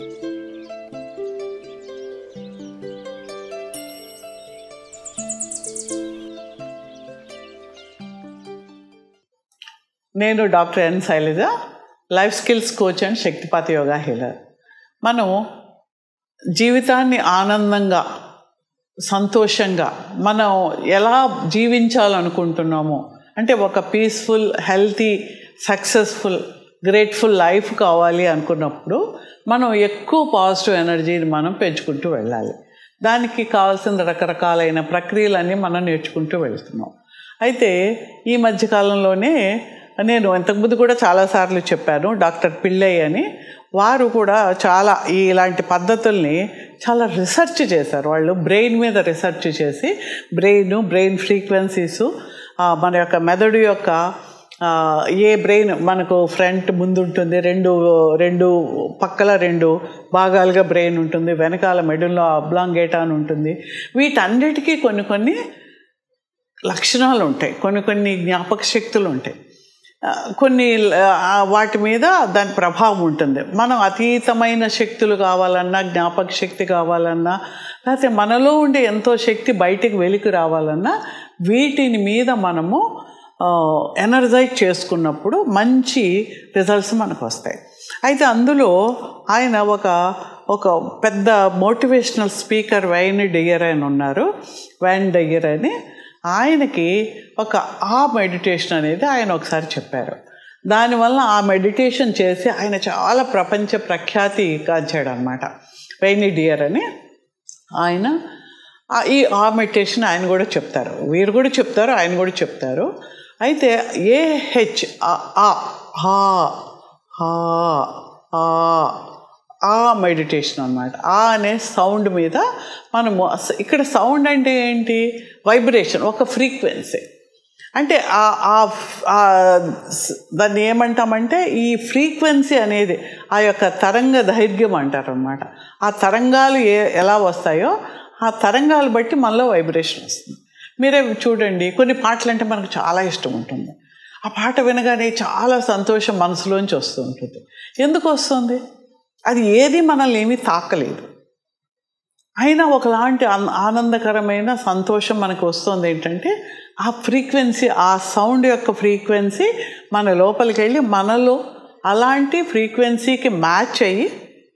నేను doctor N Shailaja life skills coach and Shaktipat yoga healer మనం జీవితాన్ని ఆనందంగా సంతోషంగా మనం ఎలా జీవించాలనుకుంటున్నామో అంటే ఒక peaceful healthy successful grateful life కావాలి అనుకున్నప్పుడు మనం ఎక్కువ పాజిటివ్ ఎనర్జీని మనం పెంచుకుంటూ వెళ్ళాలి దానికి కావాల్సిన రకరకాలైన ప్రక్రియలన్నీ మనం నేర్చుకుంటూ వెళ్తున్నాం అయితే ఈ మధ్యకాలంలోనే నేను ఇంతకుముందు కూడా చాలాసార్లు చెప్పాను డాక్టర్ పిల్లయ్య అని వారు కూడా చాలా ఈ ఇలాంటి పద్ధతుల్ని చాలా రీసెర్చ్ చేశారు వాళ్ళు బ్రెయిన్ మీద రీసెర్చ్ చేసి బ్రెయిన్ బ్రెయిన్ ఫ్రీక్వెన్సీసు మన యొక్క మెదడు యొక్క ఆ, ఏ బ్రెయిన్ మనకు ఫ్రంట్ ముందు ఉంటుంది రెండు రెండు పక్కల రెండు భాగాలుగా బ్రెయిన్ ఉంటుంది వెనకాల మెడల్లో అబ్లాంగేటా అని ఉంటుంది వీటన్నిటికీ కొన్ని కొన్ని లక్షణాలు ఉంటాయి కొన్ని కొన్ని జ్ఞాపక శక్తులు ఉంటాయి ఆ, కొన్ని ఆ, వాటి మీద దాని ప్రభావం ఉంటుంది మనం అతీతమైన శక్తులు కావాలన్నా జ్ఞాపక శక్తి కావాలన్నా లేకపోతే మనలో ఉండే ఎంతో శక్తి బయటికి వెలికి రావాలన్నా వీటిని మీద మనము ఎనర్జైజ్ చేసుకున్నప్పుడు మంచి రిజల్ట్స్ మనకు వస్తాయి అయితే అందులో ఆయన ఒక ఒక పెద్ద మోటివేషనల్ స్పీకర్ వైన్ డియర్ అని ఉన్నారు వైన్ డియర్ అని ఆయనకి ఒక ఆ మెడిటేషన్ అనేది ఆయన ఒకసారి చెప్పారు దానివల్ల ఆ మెడిటేషన్ చేసి ఆయన చాలా ప్రపంచ ప్రఖ్యాతి కాంచాడు అనమాట వైని డియర్ అని ఆయన ఆ- ఈ ఆ మెడిటేషన్ ఆయన కూడా చెప్తారు వీరు కూడా చెప్తారు ఆయన కూడా చెప్తారు అయితే ఏహెచ్ ఆ ఆ హా హా ఆ ఆ మెడిటేషన్ అనమాట ఆ అనే సౌండ్ మీద మనము అస- ఇక్కడ సౌండ్ అంటే ఏంటి వైబ్రేషన్ ఒక ఫ్రీక్వెన్సీ అంటే ఆ ఆ- ఆ స్- దాన్ని ఏమంటామంటే ఈ ఫ్రీక్వెన్సీ అనేది ఆ యొక్క తరంగ దైర్ఘ్యం అంటారు అనమాట ఆ తరంగాలు ఏ ఎలా వస్తాయో ఆ తరంగాలు బట్టి మనలో వైబ్రేషన్ వస్తుంది మీరే చూడండి కొన్ని పాటలు అంటే మనకు చాలా ఇష్టం ఉంటుంది ఆ పాట వినగానే చాలా సంతోషం మనసులోంచి వస్తూ ఉంటుంది ఎందుకు వస్తుంది అది ఏది మనల్ని ఏమీ తాకలేదు అయినా ఒకలాంటి ఆన్- ఆనందకరమైన సంతోషం మనకు వస్తుంది ఏంటంటే ఆ ఫ్రీక్వెన్సీ ఆ సౌండ్ యొక్క ఫ్రీక్వెన్సీ మన లోపలికి వెళ్ళి మనలో అలాంటి ఫ్రీక్వెన్సీకి మ్యాచ్ అయ్యి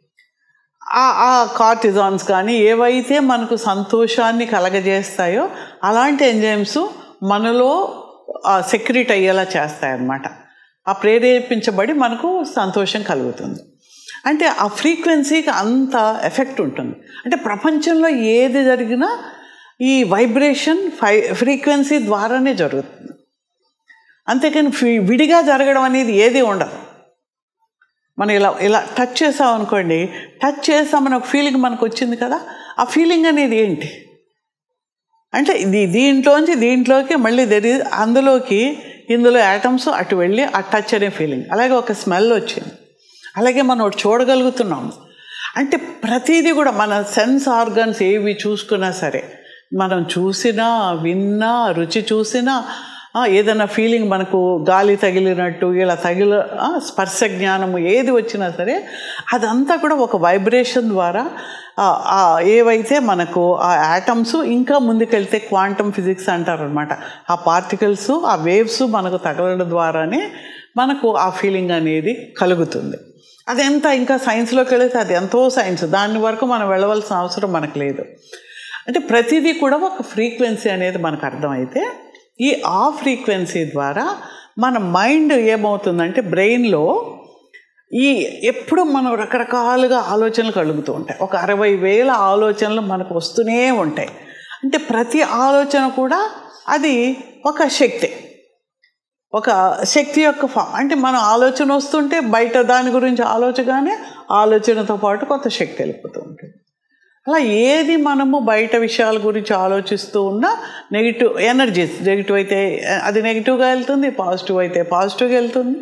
ఆ ఆ కార్టిజాన్స్ కానీ ఏవైతే మనకు సంతోషాన్ని కలగజేస్తాయో అలాంటి ఎంజైమ్స్ మనలో సెక్రెట్ అయ్యేలా చేస్తాయన్నమాట ఆ ప్రేరేపించబడి మనకు సంతోషం కలుగుతుంది అంటే ఆ ఫ్రీక్వెన్సీకి అంత ఎఫెక్ట్ ఉంటుంది అంటే ప్రపంచంలో ఏది జరిగినా ఈ వైబ్రేషన్ ఫై ఫ్రీక్వెన్సీ ద్వారానే జరుగుతుంది అంతేకాని ఫి- విడిగా జరగడం అనేది ఏది ఉండదు మనం ఇలా ఇలా టచ్ చేసాం అనుకోండి టచ్ చేసామని ఒక ఫీలింగ్ మనకు వచ్చింది కదా ఆ ఫీలింగ్ అనేది ఏంటి అంటే ఇది దీంట్లోంచి దీంట్లోకి మళ్ళీ దెర్ ఇస్ అందులోకి ఇందులో యాటమ్స్ అటు వెళ్ళి ఆ టచ్ అనే ఫీలింగ్ అలాగే ఒక స్మెల్ వచ్చింది అలాగే మనం ఒకటి చూడగలుగుతున్నాము అంటే ప్రతిదీ కూడా మన సెన్స్ ఆర్గన్స్ ఏవి చూసుకున్నా సరే మనం చూసినా విన్నా రుచి చూసినా ఆ, ఏదైనా ఫీలింగ్ మనకు గాలి తగిలినట్టు ఇలా తగిల ఆ, స్పర్శ జ్ఞానము ఏది వచ్చినా సరే అదంతా కూడా ఒక వైబ్రేషన్ ద్వారా ఆ, ఆ, ఏవైతే మనకు ఆ యాటమ్స్ ఇంకా ముందుకెళ్తే క్వాంటమ్ ఫిజిక్స్ అంటారనమాట ఆ పార్టికల్స్ ఆ వేవ్స్ మనకు తగలడం ద్వారానే మనకు ఆ ఫీలింగ్ అనేది కలుగుతుంది అది ఎంత ఇంకా సైన్స్లోకి వెళితే అది ఎంతో సైన్స్ దాని వరకు మనం వెళ్ళవలసిన అవసరం మనకు లేదు అంటే ప్రతిదీ కూడా ఒక ఫ్రీక్వెన్సీ అనేది మనకు అర్థమైతే ఈ ఆ ఫ్రీక్వెన్సీ ద్వారా మన మైండ్ ఏమవుతుందంటే బ్రెయిన్లో ఈ ఎప్పుడు మనం రకరకాలుగా ఆలోచనలు కలుగుతూ ఉంటాయి ఒక అరవై వేల ఆలోచనలు మనకు వస్తూనే ఉంటాయి అంటే ప్రతి ఆలోచన కూడా అది ఒక శక్తి ఒక శక్తి యొక్క ఫా- అంటే మన ఆలోచన వస్తుంటే బయట దాని గురించి ఆలోచగానే ఆలోచనతో పాటు కొత్త శక్తి వెళ్ళిపోతూ ఉంటుంది అలా ఏది మనము బయట విషయాల గురించి ఆలోచిస్తూ ఉన్నా నెగిటివ్ ఎనర్జీస్ నెగిటివ్ అయితే అది నెగిటివ్గా వెళ్తుంది పాజిటివ్ అయితే పాజిటివ్గా వెళ్తుంది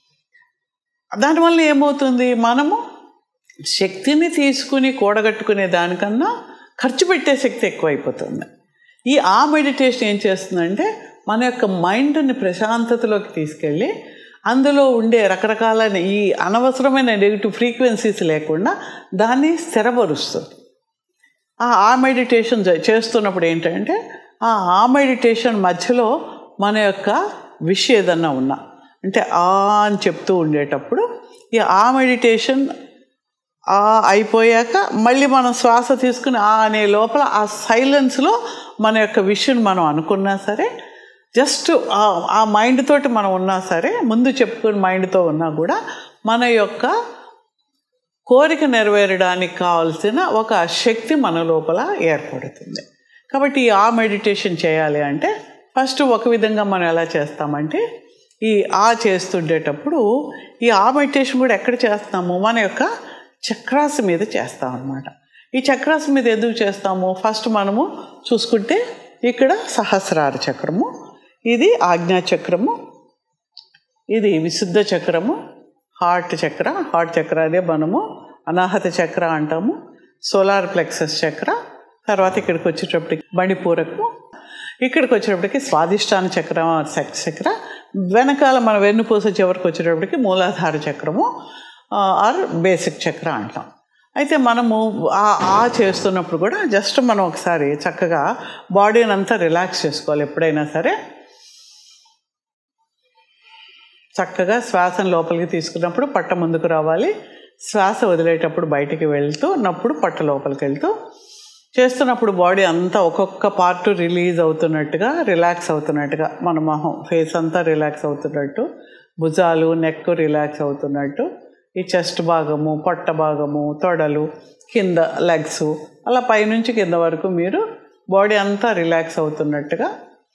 దానివల్ల ఏమవుతుంది మనము శక్తిని తీసుకుని కూడగట్టుకునే దానికన్నా ఖర్చు పెట్టే శక్తి ఎక్కువైపోతుంది ఈ ఆ మెడిటేషన్ ఏం చేస్తుందంటే మన యొక్క మైండ్ని ప్రశాంతతలోకి తీసుకెళ్ళి అందులో ఉండే రకరకాల ఈ అనవసరమైన నెగిటివ్ ఫ్రీక్వెన్సీస్ లేకుండా దాన్ని స్థిరపరుస్తుంది ఆ ఆ మెడిటేషన్ చే- చేస్తున్నప్పుడు ఏంటంటే ఆ ఆ మెడిటేషన్ మధ్యలో మన యొక్క విష్ ఏదన్నా ఉన్నా అంటే ఆ అని చెప్తూ ఉండేటప్పుడు ఈ ఆ మెడిటేషన్ ఆ అయిపోయాక మళ్ళీ మనం శ్వాస తీసుకుని ఆ అనే లోపల ఆ సైలెన్స్లో మన యొక్క విషయం మనం అనుకున్నా సరే జస్ట్ ఆ మైండ్ తోటి మనం ఉన్నా సరే ముందు చెప్పుకుని మైండ్తో ఉన్నా కూడా మన యొక్క కోరిక నెరవేరడానికి కావాల్సిన ఒక శక్తి మన లోపల ఏర్పడుతుంది కాబట్టి ఈ ఆ మెడిటేషన్ చేయాలి అంటే ఫస్ట్ ఒక విధంగా మనం ఎలా చేస్తామంటే ఈ ఆ చేస్తుండేటప్పుడు ఈ ఆ మెడిటేషన్ కూడా ఎక్కడ చేస్తాము మన యొక్క చక్రాస్ మీద చేస్తాం అన్నమాట ఈ చక్రాస్ మీద ఎందుకు చేస్తాము ఫస్ట్ మనము చూసుకుంటే ఇక్కడ సహస్రార చక్రము ఇది ఆజ్ఞా చక్రము ఇది విశుద్ధ చక్రము హార్ట్ చక్ర హార్ట్ చక్ర అదే మనము అనాహత చక్ర అంటాము సోలార్ ప్లెక్సస్ చక్ర తర్వాత ఇక్కడికి వచ్చేటప్పటికి మణిపూరకము ఇక్కడికి వచ్చేటప్పటికి స్వాదిష్టాన చక్రం సెక్స్ చక్ర వెనకాల మన వెన్నుపూస చివరికి వచ్చేటప్పటికి మూలాధార చక్రము ఆర్ బేసిక్ చక్ర అంటాం అయితే మనము ఆ ఆ చేస్తున్నప్పుడు కూడా జస్ట్ మనం ఒకసారి చక్కగా బాడీని అంతా రిలాక్స్ చేసుకోవాలి ఎప్పుడైనా సరే చక్కగా శ్వాసను లోపలికి తీసుకున్నప్పుడు పట్ట ముందుకు రావాలి శ్వాస వదిలేటప్పుడు బయటికి వెళ్తూ ఉన్నప్పుడు పట్ట లోపలికి వెళ్తూ చేస్తున్నప్పుడు బాడీ అంతా ఒక్కొక్క పార్ట్ రిలీజ్ అవుతున్నట్టుగా రిలాక్స్ అవుతున్నట్టుగా మన మొహం ఫేస్ అంతా రిలాక్స్ అవుతున్నట్టు భుజాలు నెక్ రిలాక్స్ అవుతున్నట్టు ఈ చెస్ట్ భాగము పొట్ట భాగము తొడలు కింద లెగ్స్ అలా పైనుంచి కింద వరకు మీరు బాడీ అంతా రిలాక్స్ అవుతున్నట్టుగా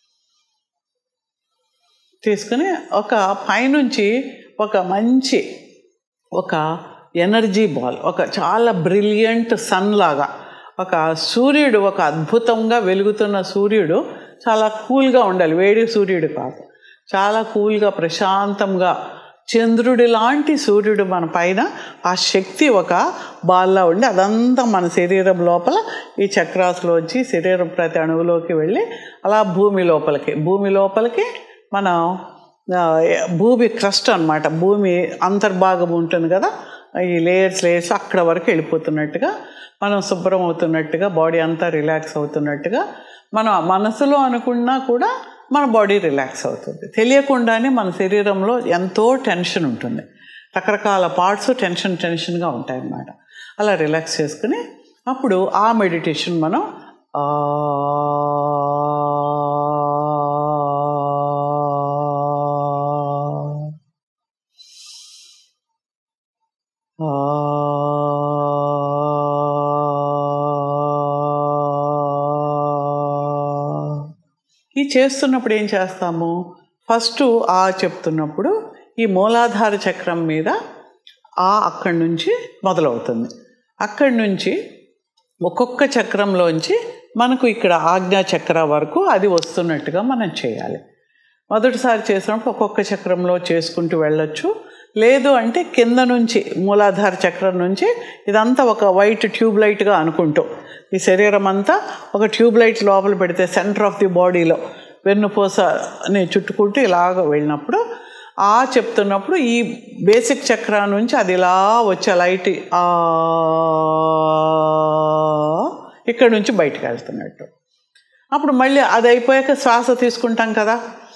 తీసుకుని ఒక పైనుంచి ఒక మంచి ఒక ఎనర్జీ బాల్ ఒక చాలా బ్రిలియంట్ సన్ లాగా ఒక సూర్యుడు ఒక అద్భుతంగా వెలుగుతున్న సూర్యుడు చాలా కూల్గా ఉండాలి వేడి సూర్యుడు కాదు చాలా కూల్గా ప్రశాంతంగా చంద్రుడి లాంటి సూర్యుడు మన పైన ఆ శక్తి ఒక బాల్లా ఉండి అదంతా మన శరీరం లోపల ఈ చక్రాసులోంచి శరీరం ప్రతి అణువులోకి వెళ్ళి అలా భూమి లోపలికి భూమి లోపలికి మనం ఆ, భూమి క్రస్ట్ అన్నమాట భూమి అంతర్భాగం ఉంటుంది కదా ఈ లేయర్స్ లేయర్స్ అక్కడ వరకు వెళ్ళిపోతున్నట్టుగా మనం శుభ్రం అవుతున్నట్టుగా బాడీ అంతా రిలాక్స్ అవుతున్నట్టుగా మనం మనసులో అనుకున్నా కూడా మన బాడీ రిలాక్స్ అవుతుంది తెలియకుండానే మన శరీరంలో ఎంతో టెన్షన్ ఉంటుంది రకరకాల పార్ట్స్ టెన్షన్ టెన్షన్గా ఉంటాయి అన్నమాట అలా రిలాక్స్ చేసుకుని అప్పుడు ఆ మెడిటేషన్ మనం ఆ ఈ చేస్తున్నప్పుడు ఏం చేస్తాము ఫస్ట్ ఆ చెప్తున్నప్పుడు ఈ మూలాధార చక్రం మీద ఆ అక్కడి నుంచి మొదలవుతుంది అక్కడి నుంచి ఒక్కొక్క చక్రంలోంచి మనకు ఇక్కడ ఆజ్ఞా చక్ర వరకు అది వస్తున్నట్టుగా మనం చేయాలి మొదటిసారి చేసినప్పుడు ఒక్కొక్క చక్రంలో చేసుకుంటూ వెళ్ళొచ్చు లేదు అంటే కింద నుంచి మూలాధార చక్రం నుంచి ఇదంతా ఒక వైట్ ట్యూబ్ లైట్గా అనుకుంటూ ఈ శరీరం అంతా ఒక ట్యూబ్ లైట్ లోపల పెడితే సెంటర్ ఆఫ్ ది బాడీలో వెన్నుపూసని చుట్టుకుంటూ ఇలాగ వెళ్ళినప్పుడు ఆ చెప్తున్నప్పుడు ఈ బేసిక్ చక్ర నుంచి అది ఇలా వచ్చే లైట్ ఆ ఇక్కడ నుంచి బయటకు వెళ్తున్నట్టు అప్పుడు మళ్ళీ అది అయిపోయాక శ్వాస తీసుకుంటాం కదా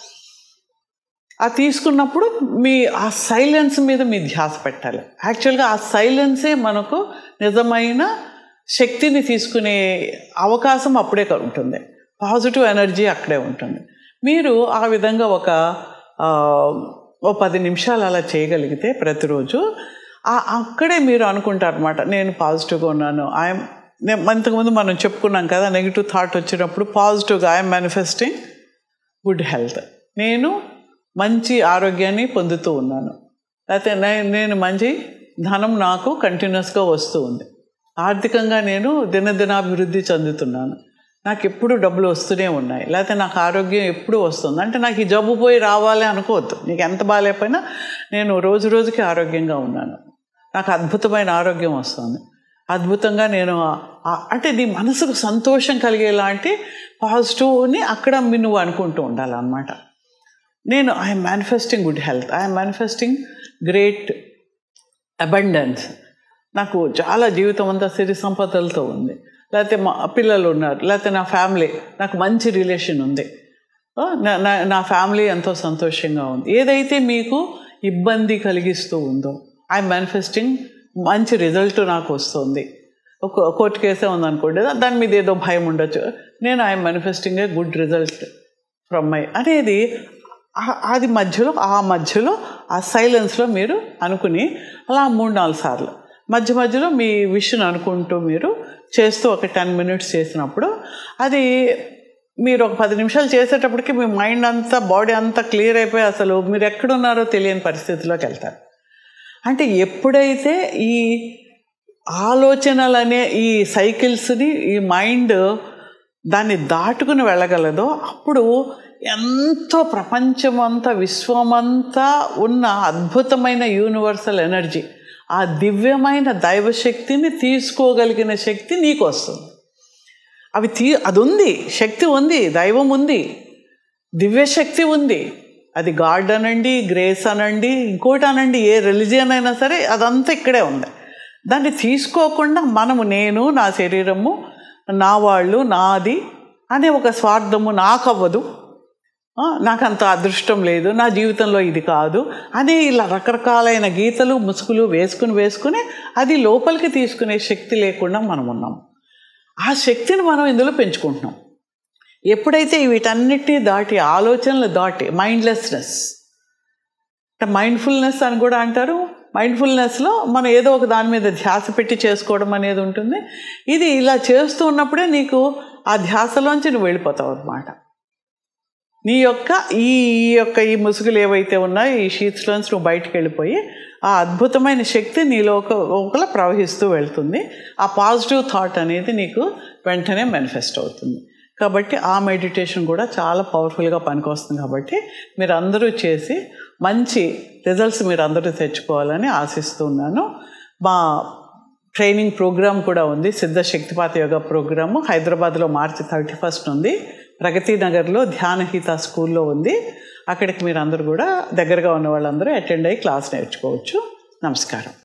ఆ తీసుకున్నప్పుడు మీ ఆ సైలెన్స్ మీద మీ ధ్యాస పెట్టాలి యాక్చువల్గా ఆ సైలెన్సే మనకు నిజమైన శక్తిని తీసుకునే అవకాశం అప్పుడే ఉంటుంది పాజిటివ్ ఎనర్జీ అక్కడే ఉంటుంది మీరు ఆ విధంగా ఒక ఆ, ఓ పది నిమిషాలు అలా చేయగలిగితే ప్రతిరోజు ఆ- అక్కడే మీరు అనుకుంటారు అనమాట నేను పాజిటివ్గా ఉన్నాను ఐఎమ్ ఇంతకుముందు మనం చెప్పుకున్నాం కదా నెగిటివ్ థాట్ వచ్చినప్పుడు పాజిటివ్గా ఐఎమ్ మేనిఫెస్టింగ్ గుడ్ హెల్త్ నేను మంచి ఆరోగ్యాన్ని పొందుతూ ఉన్నాను లేకపోతే నే- నేను మంచి ధనం నాకు కంటిన్యూస్గా వస్తూ ఉంది ఆర్థికంగా నేను దినదినాభివృద్ధి చెందుతున్నాను నాకు ఎప్పుడు డబ్బులు వస్తూనే ఉన్నాయి లేకపోతే నాకు ఆరోగ్యం ఎప్పుడు వస్తుంది అంటే నాకు ఈ జబ్బు పోయి రావాలి అనుకోవద్దు నీకు ఎంత బాగాలేకపోయినా నేను రోజు రోజుకి ఆరోగ్యంగా ఉన్నాను నాకు అద్భుతమైన ఆరోగ్యం వస్తుంది అద్భుతంగా నేను ఆ- అంటే నీ మనసుకు సంతోషం కలిగేలాంటి పాజిటివ్ని అక్కడ మీ నువ్వు అనుకుంటూ ఉండాలన్నమాట నేను I'm manifesting good health I'm manifesting great abundance నాకు చాలా జీవితం అంతా సిరి సంపదలతో ఉంది లేకపోతే మా పిల్లలు ఉన్నారు లేకపోతే నా ఫ్యామిలీ నాకు మంచి రిలేషన్ ఉంది ఆ, నా- నా నా ఫ్యామిలీ ఎంతో సంతోషంగా ఉంది ఏదైతే మీకు ఇబ్బంది కలిగిస్తూ ఉందో ఐ మేనిఫెస్టింగ్ మంచి రిజల్ట్ నాకు వస్తుంది ఒక కోర్టు కేసే ఉందనుకోండి దాని మీద ఏదో భయం ఉండొచ్చు నేను I manifesting a good result from my అనేది ఆ- అది మధ్యలో ఆ మధ్యలో ఆ సైలెన్స్లో మీరు అనుకుని అలా మూడు నాలుగు సార్లు మధ్య మధ్యలో మీ విషయం అనుకుంటూ మీరు చేస్తూ ఒక టెన్ మినిట్స్ చేసినప్పుడు అది మీరు ఒక పది నిమిషాలు చేసేటప్పటికి మీ మైండ్ అంతా బాడీ అంతా క్లియర్ అయిపోయి అసలు మీరు ఎక్కడున్నారో తెలియని పరిస్థితిలోకి వెళ్తారు అంటే ఎప్పుడైతే ఈ ఆలోచనలు అనే ఈ సైకిల్స్ని ఈ మైండ్ దాన్ని దాటుకుని వెళ్ళగలదో అప్పుడు ఎంతో ప్రపంచమంతా విశ్వమంతా ఉన్న అద్భుతమైన యూనివర్సల్ ఎనర్జీ ఆ దివ్యమైన దైవశక్తిని తీసుకోగలిగిన శక్తి నీకు వస్తుంది అవి తీ అది ఉంది శక్తి ఉంది దైవం ఉంది దివ్యశక్తి ఉంది అది గాడ్ అనండి గ్రేస్ అనండి ఇంకోటి అనండి ఏ రిలీజియన్ అయినా సరే అదంతా ఇక్కడే ఉంది దాన్ని తీసుకోకుండా మనము నేను నా శరీరము నా వాళ్ళు నాది అనే ఒక స్వార్థము నాకు అవ్వదు ఆ, నాకు అంత అదృష్టం లేదు నా జీవితంలో ఇది కాదు అనే ఇలా రకరకాలైన గీతలు ముసుగులు వేసుకుని వేసుకుని అది లోపలికి తీసుకునే శక్తి లేకుండా మనం ఉన్నాం ఆ శక్తిని మనం ఇందులో పెంచుకుంటున్నాం ఎప్పుడైతే వీటన్నిటినీ దాటి ఆలోచనలు దాటి మైండ్లెస్నెస్ అంటే మైండ్ఫుల్నెస్ అని కూడా అంటారు మైండ్ఫుల్నెస్లో మనం ఏదో ఒక దాని మీద ధ్యాస పెట్టి చేసుకోవడం అనేది ఉంటుంది ఇది ఇలా చేస్తూ ఉన్నప్పుడే నీకు ఆ ధ్యాసలోంచి నువ్వు వెళ్ళిపోతావు అనమాట నీ యొక్క ఈ ఈ యొక్క ఈ ముసుగులు ఏవైతే ఉన్నాయో ఈ షీట్స్లోంచి నువ్వు బయటికి వెళ్ళిపోయి ఆ అద్భుతమైన శక్తి నీలో ఒక ఒకలా ప్రవహిస్తూ వెళ్తుంది ఆ పాజిటివ్ థాట్ అనేది నీకు వెంటనే మేనిఫెస్ట్ అవుతుంది కాబట్టి ఆ మెడిటేషన్ కూడా చాలా పవర్ఫుల్గా పనికొస్తుంది కాబట్టి మీరు అందరూ చేసి మంచి రిజల్ట్స్ మీరు అందరూ తెచ్చుకోవాలని ఆశిస్తున్నాను మా ట్రైనింగ్ ప్రోగ్రామ్ కూడా ఉంది సిద్ధ శక్తిపాత యోగా ప్రోగ్రాము హైదరాబాద్లో మార్చి థర్టీ ఫస్ట్ ఉంది ప్రగతి నగర్లో ధ్యానహిత స్కూల్లో ఉంది అక్కడికి మీరు అందరూ కూడా దగ్గరగా ఉన్న వాళ్ళందరూ అటెండ్ అయ్యి క్లాస్ నేర్చుకోవచ్చు నమస్కారం